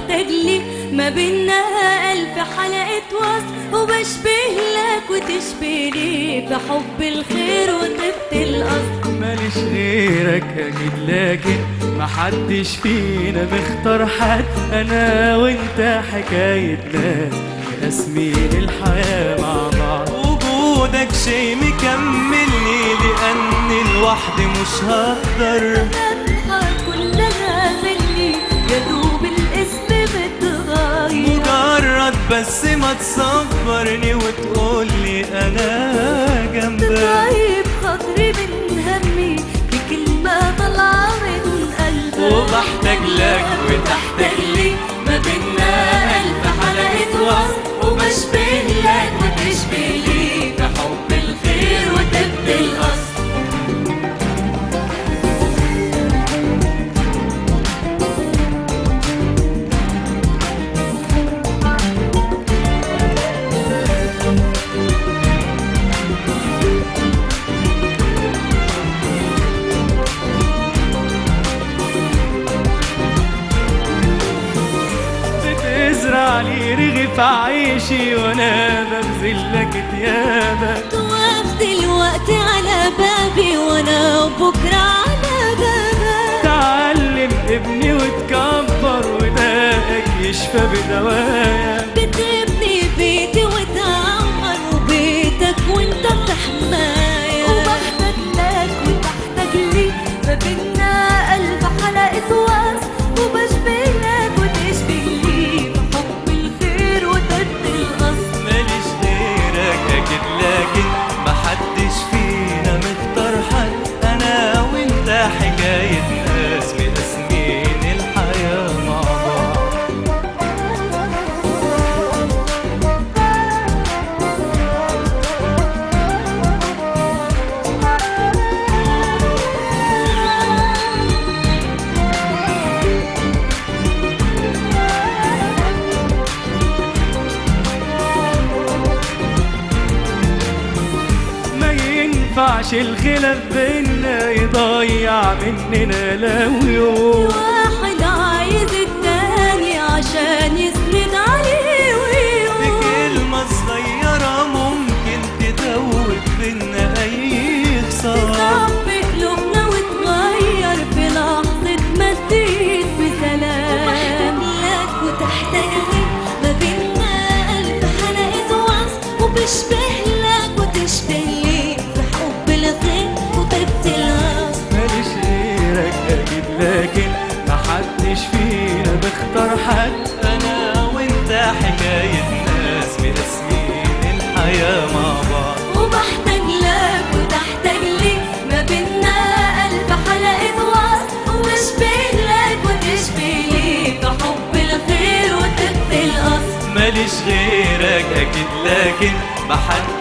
وبحتاج لي ما بينا ألف حلقة وصف وبشبه لك وتشبه لي في حب الخير وطيبة الأصل ماليش غيرك اكيد لكن محدش فينا مختار حد انا وانت حكاية ناس رسمين الحياة مع بعض وجودك شيء مكملني لاني لوحدي مش هقدر أبقى كلها مني يا دوب الاسم بتغير مجرد بس ما تصبرني وتقولي انا جنبك طيب خاطري من همي في كلمة طالعة من قلبك وبحتاج لك وتحتاج لي ما بينا ألف حلقة وصف وبشبه لك وتشبه لي في حب الخير وتبدي الأصل بتزرع لي رغيف عيشي وانا ببذل لك ثيابك توقف دلوقتي على بابي وانا بكرة على بابك تعلم ابني وتكبر وداك يشفى بدوايا بتبني بيتي وتعمر وبيتك وانت في حماية وبحتاج لك وتحتاج لي ما بينا ألف حلقة وصف وبشبه لك وتشبه لي بحب الخير وتدي الأصل ماليش غيرك اكيد لكن محدش فينا مختار حد انا وانت حكاية ناس مقسمين الحياة مع بعض ما ينفعش الخلاف بينا يضيع مننا لو يوم واحد عايز التاني عشان يسند عليه ويقول بكلمة صغيرة ممكن تدوب بينا أي خسارة صب قلوبنا وتغير في لحظة ما اديت بسلام لك وتحتاج لي ما بينا ألف حلقة وصف وبشبه لك وتشبه لي في حب الخير وطيبة الأصل ماليش غيرك أكيد لكن محدش فينا بيختار حد أنا وأنت حكاية ناس مقسمين الحياة مع بعض وبحتاج لك وتحتاج لي ما بينا ألف حلقة وصف وبشبه لك وتشبه لي في حب الخير وطيبة الأصل ماليش غيرك أكيد لكن محدش